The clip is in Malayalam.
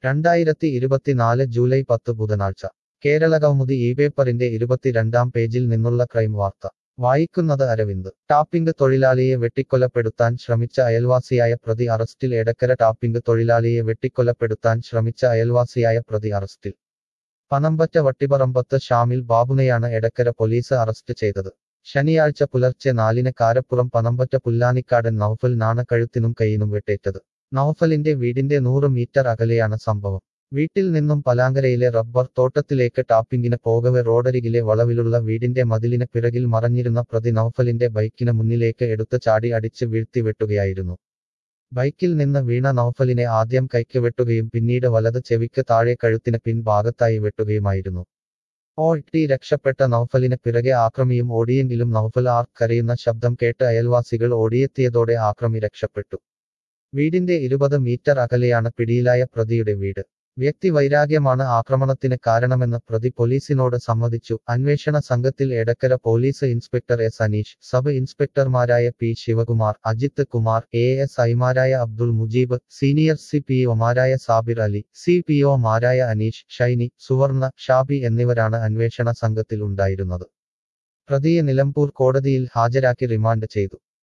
രണ്ടായിരത്തി ഇരുപത്തിനാല് ജൂലൈ പത്ത് ബുധനാഴ്ച കേരള കൗമുദി ഈ പേപ്പറിന്റെ ഇരുപത്തിരണ്ടാം പേജിൽ നിന്നുള്ള ക്രൈം വാർത്ത വായിക്കുന്നത് അരവിന്ദ് ടാപ്പിംഗ് തൊഴിലാളിയെ വെട്ടിക്കൊലപ്പെടുത്താൻ ശ്രമിച്ച അയൽവാസിയായ പ്രതി അറസ്റ്റിൽ എടക്കര ടാപ്പിംഗ് തൊഴിലാളിയെ വെട്ടിക്കൊലപ്പെടുത്താൻ ശ്രമിച്ച അയൽവാസിയായ പ്രതി അറസ്റ്റിൽ പനമ്പറ്റ വട്ടിപ്പറമ്പത്ത് ഷാമിൽ ബാബുനെയാണ് എടക്കര പോലീസ് അറസ്റ്റ് ചെയ്തത് ശനിയാഴ്ച പുലർച്ചെ നാലിന് കാരപ്പുറം പനമ്പറ്റ പുല്ലാനിക്കാടൻ നൌഫൽ നാണ് കഴുത്തിനും കൈയിനും വെട്ടേറ്റത് നൌഫലിന്റെ വീടിന്റെ നൂറ് മീറ്റർ അകലെയാണ് സംഭവം വീട്ടിൽ നിന്നും പലാങ്കരയിലെ റബ്ബർ തോട്ടത്തിലേക്ക് ടാപ്പിംഗിന് പോകവെ റോഡരികിലെ വളവിലുള്ള വീടിന്റെ മതിലിന് പിറകിൽ മറഞ്ഞിരുന്ന പ്രതി നൌഫലിന്റെ ബൈക്കിന് മുന്നിലേക്ക് എടുത്ത് ചാടി അടിച്ച് വീഴ്ത്തി വെട്ടുകയായിരുന്നു ബൈക്കിൽ നിന്ന് വീണ നൌഫലിനെ ആദ്യം കൈക്ക് വെട്ടുകയും പിന്നീട് വലത് ചെവിക്ക് താഴെ കഴുത്തിന് പിൻഭാഗത്തായി വെട്ടുകയുമായിരുന്നു ഓട്ടി രക്ഷപ്പെട്ട നൌഫലിന് പിറകെ ആക്രമിയും ഓടിയെങ്കിലും നൌഫൽ ആർക്ക് കരയുന്ന ശബ്ദം കേട്ട് അയൽവാസികൾ ഓടിയെത്തിയതോടെ ആക്രമി രക്ഷപ്പെട്ടു വീടിന്റെ ഇരുപത് മീറ്റർ അകലെയാണ് പിടിയിലായ പ്രതിയുടെ വീട് വ്യക്തി വൈരാഗ്യമാണ് ആക്രമണത്തിന് കാരണമെന്ന് പ്രതി പോലീസിനോട് സമ്മതിച്ചു അന്വേഷണ സംഘത്തിൽ Edakkara police inspector S Aneesh sub ഇൻസ്പെക്ടർമാരായ P Sivakumar Ajith Kumar A S ഐമാരായ Abdul Mujeeb senior C P ഒമാരായ സാബിർ അലി സി പി ഒമാരായ അനീഷ് ഷൈനി സുവർണ ഷാബി എന്നിവരാണ് അന്വേഷണ സംഘത്തിൽ ഉണ്ടായിരുന്നത് പ്രതിയെ നിലമ്പൂർ കോടതിയിൽ ഹാജരാക്കി റിമാൻഡ് ചെയ്തു